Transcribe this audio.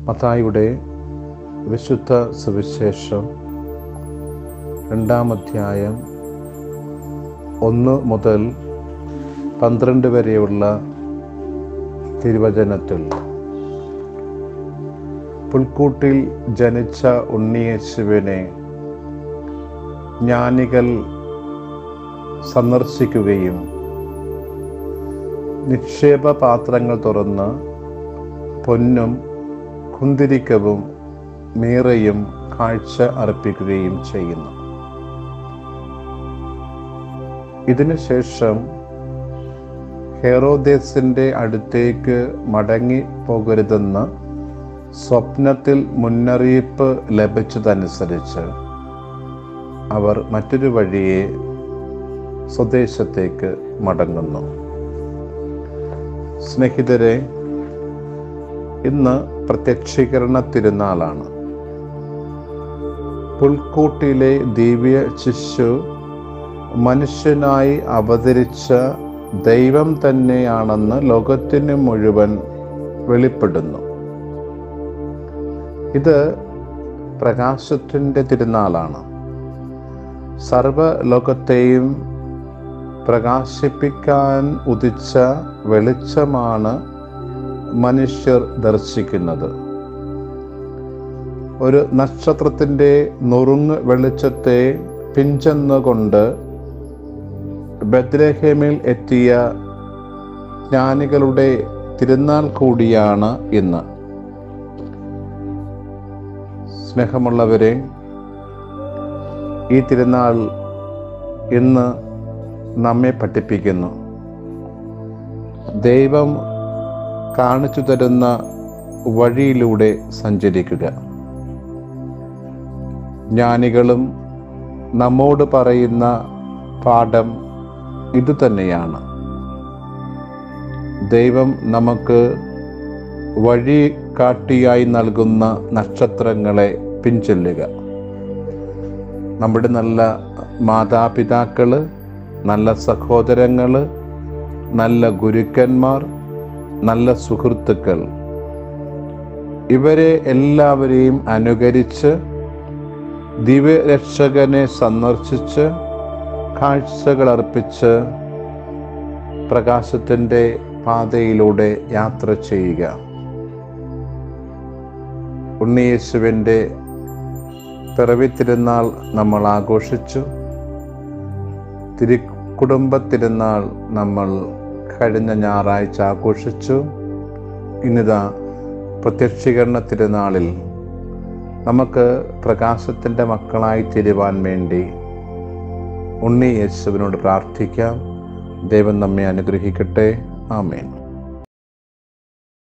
മത്തായിയുടെ വിശുദ്ധ സുവിശേഷം രണ്ടാം അധ്യായം ഒന്ന് മുതൽ പന്ത്രണ്ട് വരെയുള്ള തിരുവചനത്തിൽ പുൽക്കൂട്ടിൽ ജനിച്ച ഉണ്ണിയേശുവിനെ ജ്ഞാനികൾ സന്ദർശിക്കുകയും നിക്ഷേപ പാത്രങ്ങൾ തുറന്ന് പൊന്നും കുന്തിരിക്കവും മീറയും കാഴ്ച അർപ്പിക്കുകയും ചെയ്യുന്നു ഇതിനുശേഷം ഹെറോദേസിൻ്റെ അടുത്തേക്ക് മടങ്ങി പോകരുതെന്ന് സ്വപ്നത്തിൽ മുന്നറിയിപ്പ് ലഭിച്ചതനുസരിച്ച് അവർ മറ്റൊരു വഴിയെ സ്വദേശത്തേക്ക് മടങ്ങുന്നു സ്നേഹിതരെ ഇന്ന് പ്രത്യക്ഷീകരണ തിരുനാളാണ് പുൽക്കൂട്ടിലെ ദിവ്യ ശിശു മനുഷ്യനായി അവതരിച്ച ദൈവം തന്നെയാണെന്ന് ലോകത്തിന് മുഴുവൻ വെളിപ്പെടുന്നു ഇത് പ്രകാശത്തിൻ്റെ തിരുനാളാണ് സർവലോകത്തെയും പ്രകാശിപ്പിക്കാൻ ഉദിച്ച വെളിച്ചമാണ് മനുഷ്യർ ദർശിക്കുന്നത് ഒരു നക്ഷത്രത്തിൻ്റെ നുറുങ്ങ് വെളിച്ചത്തെ പിഞ്ചെന്നുകൊണ്ട് ബദ്രഹേമിൽ എത്തിയ ജ്ഞാനികളുടെ തിരുനാൾ കൂടിയാണ് ഇന്ന് സ്നേഹമുള്ളവരെ ഈ തിരുനാൾ ഇന്ന് നമ്മെ പഠിപ്പിക്കുന്നു ദൈവം കാണിച്ചു തരുന്ന വഴിയിലൂടെ സഞ്ചരിക്കുക ജ്ഞാനികളും നമ്മോട് പറയുന്ന പാഠം ഇതുതന്നെയാണ് ദൈവം നമുക്ക് വഴി കാട്ടിയായി നൽകുന്ന നക്ഷത്രങ്ങളെ പിൻചൊല്ലുക നമ്മുടെ നല്ല മാതാപിതാക്കൾ നല്ല സഹോദരങ്ങൾ നല്ല ഗുരുക്കന്മാർ നല്ല സുഹൃത്തുക്കൾ ഇവരെ എല്ലാവരെയും അനുകരിച്ച് ദിവ്യരക്ഷകനെ സന്ദർശിച്ച് കാഴ്ചകൾ അർപ്പിച്ച് പ്രകാശത്തിൻ്റെ പാതയിലൂടെ യാത്ര ചെയ്യുക ഉണ്ണിയേശുവിൻ്റെ പിറവി തിരുനാൾ നമ്മൾ ആഘോഷിച്ചു തിരു കുടുംബ തിരുനാൾ നമ്മൾ കഴിഞ്ഞ ഞായറാഴ്ച ആഘോഷിച്ചു ഇന്നിതാ പ്രത്യക്ഷീകരണ തിരുനാളിൽ നമുക്ക് പ്രകാശത്തിൻ്റെ മക്കളായി തീരുവാൻ വേണ്ടി ഉണ്ണി യേശുവിനോട് പ്രാർത്ഥിക്കാം ദൈവം നമ്മെ അനുഗ്രഹിക്കട്ടെ ആമേൻ